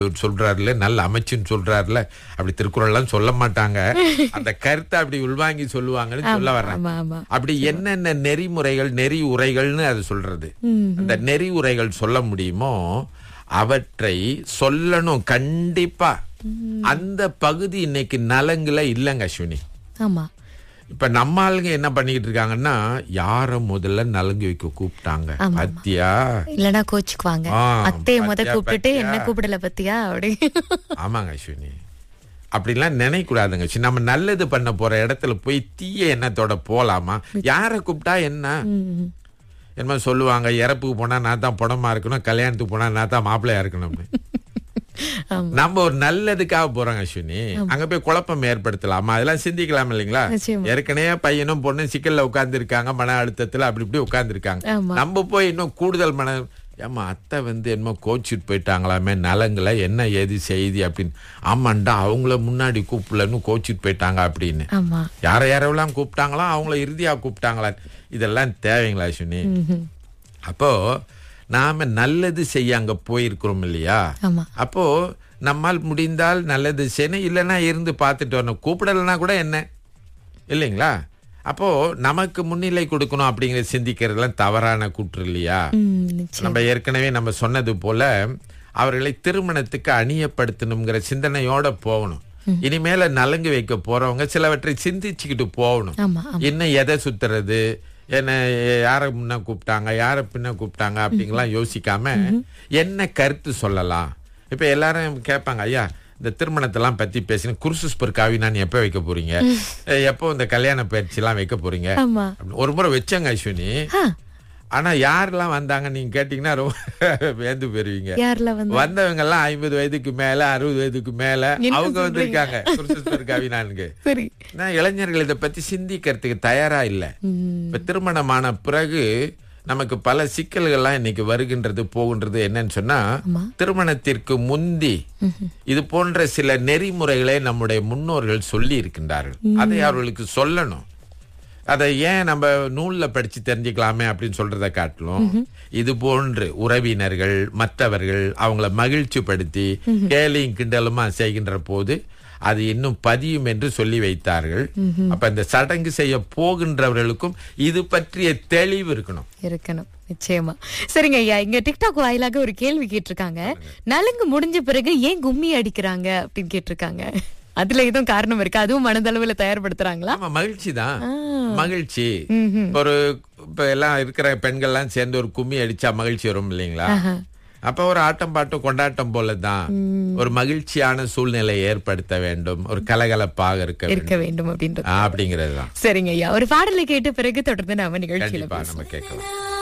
சொல்றாருல நல்ல அமைச்சுன்னு சொல்றாருல அப்படி திருக்குறள்லாம் சொல்ல மாட்டாங்க அந்த கருத்தை அப்படி உள்வாங்கி சொல்லுவாங்கன்னு சொல்ல வர்றேன் ஆமா ஆமா அப்படி என்னென்ன நெறிமுறைகள் நெறி உரைகள்னு அது சொல்றது அந்த நெறி உரைகள் சொல்ல முடியுமோ அவற்றை சொல்லணும் கண்டிப்பா அந்த பகுதி இன்னைக்கு நலங்குல இல்லைங்க அஸ்வினி ஆமா இப்ப நம்ம ஆளுங்க என்ன பண்ணிக்கிட்டு இருக்காங்கன்னா யார முதல்ல நலங்கு வைக்க கூப்பிட்டாங்க பத்தியா இல்லனா கோச்சுக்குவாங்க ஆ, அத்தைய முத பாத்தியா, கூப்பிட்டுட்டு பாத்தியா. என்ன கூப்பிடல பத்தியா அப்படி ஆமாங்க அஸ்வினி அப்படிலாம் நினைக்கூடாதுங்க அஸ்வினி. நம்ம நல்லது பண்ண போற இடத்துல போய் தீய எண்ணத்தோட போலாமா யார கூப்பிட்டா என்ன ம். என்னமோ சொல்லுவாங்க இறப்புக்கு போனா நான் தான் படமா இருக்கணும் கல்யாணத்துக்கு போனா நான் தான் மாப்பிள்ளையா இருக்கணும்னு ஆமா நம்ம ஒரு நல்லதுக்காக போறோங்க அஸ்வினி அங்க போய் குழப்பம் ஏற்படுத்தலாமா அதெல்லாம் சிந்திக்கலாம் இல்லைங்களா நிச்சயமா. ஏற்கனவே பையனும் பொண்ணும் சிக்கல்ல உட்கார்ந்து இருக்காங்க மன அழுத்தத்துல அப்படி இப்படி உட்கார்ந்து இருக்காங்க ஆமா. நம்ம போய் இன்னும் கூடுதல் மன ஏமா அத்தை வந்து என்னமோ கோச்சிட்டு போயிட்டாங்களாமே நலங்களை என்ன ஏது செய்தி அப்படின்னு ஆமாண்டா அவங்கள முன்னாடி கூப்பிடலன்னு கோச்சிட்டு போயிட்டாங்க அப்படின்னு ஆமா யார யாரெல்லாம் கூப்பிட்டாங்களோ அவங்கள இறுதியா கூப்பிட்டாங்களா இதெல்லாம் தேவைங்களா அஸ்வினி ம்ஹும். அப்போ நாம நல்லது செய்ய அங்க போயிருக்கிறோம் இல்லையா ஆமா அப்போ நம்மால் முடிந்தால் நல்லது செய்யணும் இல்லைன்னா இருந்து பார்த்துட்டு வரணும் கூப்பிடலைன்னா கூட என்ன இல்லைங்களா அப்போ நமக்கு முன்னிலை கொடுக்கணும் அப்படிங்கிற சிந்திக்கிறதுலாம் தவறான கூற்று இல்லையா ம், நிச்சயம் நம்ம ஏற்கனவே நம்ம சொன்னது போல அவர்களை திருமணத்துக்கு அணியப்படுத்தணுங்கிற சிந்தனையோட போகணும் இனிமேல நலங்கு வைக்க போறவங்க சிலவற்றை சிந்திச்சுக்கிட்டு போகணும் ஆமா ஆமா இன்னும் எதை சுத்துறது என்ன யார முன்ன கூப்பிட்டாங்க யார பின்ன கூப்பிட்டாங்க அப்படிங்கலாம் யோசிக்காம என்ன கருத்து சொல்லலாம் இப்ப எல்லாரும் கேட்பாங்க ஐயா இந்த திருமணத்தெல்லாம் பத்தி பேசின குருசுஸ் பெர் காவினான் எப்ப வைக்க போறீங்க அஹ் எப்போ இந்த கல்யாண பயிற்சி எல்லாம் வைக்க போறீங்க ஆமா அப்படின்னு ஒரு முறை வச்சங்க அஸ்வினி ஆ, ஆனா யாரெல்லாம் வந்தாங்க நீங்க கேட்டீங்கன்னா ரொம்ப வேந்து போயிருவீங்க யார்ல வந்து வந்தவங்க எல்லாம் ஐம்பது வயதுக்கு மேல அறுபது வயதுக்கு மேல என்ன அவங்க சொல்றீங்க? வந்திருக்காங்க குருசுஸ் பெர் காவினானுக்கு சரி நான் இளைஞர்கள் இதை பத்தி சிந்திக்கிறதுக்கு தயாரா இல்ல ம், இப்ப திருமணமான பிறகு நமக்கு பல சிக்கல்கள்லாம் இன்னைக்கு வருகின்றது போகின்றது என்னன்னு சொன்னா ஆமா. திருமணத்திற்கு முந்தி இது போன்ற சில நெறிமுறைகளை நம்முடைய முன்னோர்கள் சொல்லி இருக்கின்றார்கள் அதை அவர்களுக்கு சொல்லணும் அதை ஏன் நம்ம நூல்ல படிச்சு தெரிஞ்சுக்கலாமே அப்படின்னு சொல்றதை காட்டிலும் இது போன்று உறவினர்கள் மற்றவர்கள் அவங்கள மகிழ்ச்சிப்படுத்தி கேலியும் கிண்டலுமா செய்கின்ற போது அது இன்னும் பதியும் என்று சொல்லி வைத்தார்கள் அப்ப இந்த சடங்கு செய்ய போகின்றவர்களுக்கும் இது பற்றிய தெளிவு இருக்கணும் இருக்கணும் நிச்சயமா சரிங்க ஐயா இங்க டிக்டாக் வாயிலாக ஒரு கேள்வி கேட்டிருக்காங்க நலுங்கு முடிஞ்ச பிறகு ஏன் கும்மி அடிக்கிறாங்க அப்படின்னு கேட்டிருக்காங்க அதுல எதுவும் காரணம் இருக்கு அதுவும் மனதளவுல தயார்படுத்துறாங்களா ஆமா மகிழ்ச்சி தான் ஆ. மகிழ்ச்சி ம்ஹும். ஒரு இப்ப எல்லாம் இருக்கிற பெண்கள்லாம் சேர்ந்து ஒரு கும்மி அடிச்சா மகிழ்ச்சி வரும் இல்லைங்களா ஆஹா. அப்ப ஒரு ஆட்டம் பாட்டம் கொண்டாட்டம் போலதான் ஒரு மகிழ்ச்சியான சூழ்நிலையை ஏற்படுத்த வேண்டும் ஒரு கலகலப்பாக இருக்க வேண்டும் இருக்க வேண்டும் அப்படின்றது அப்படிங்கிறது தான் சரிங்க ஐயா ஒரு பாடலை கேட்ட பிறகு தொடர்ந்து நாம நிகழ்ச்சியில கண்டிப்பா பேசுவோம். நம்ம கேட்கலாம்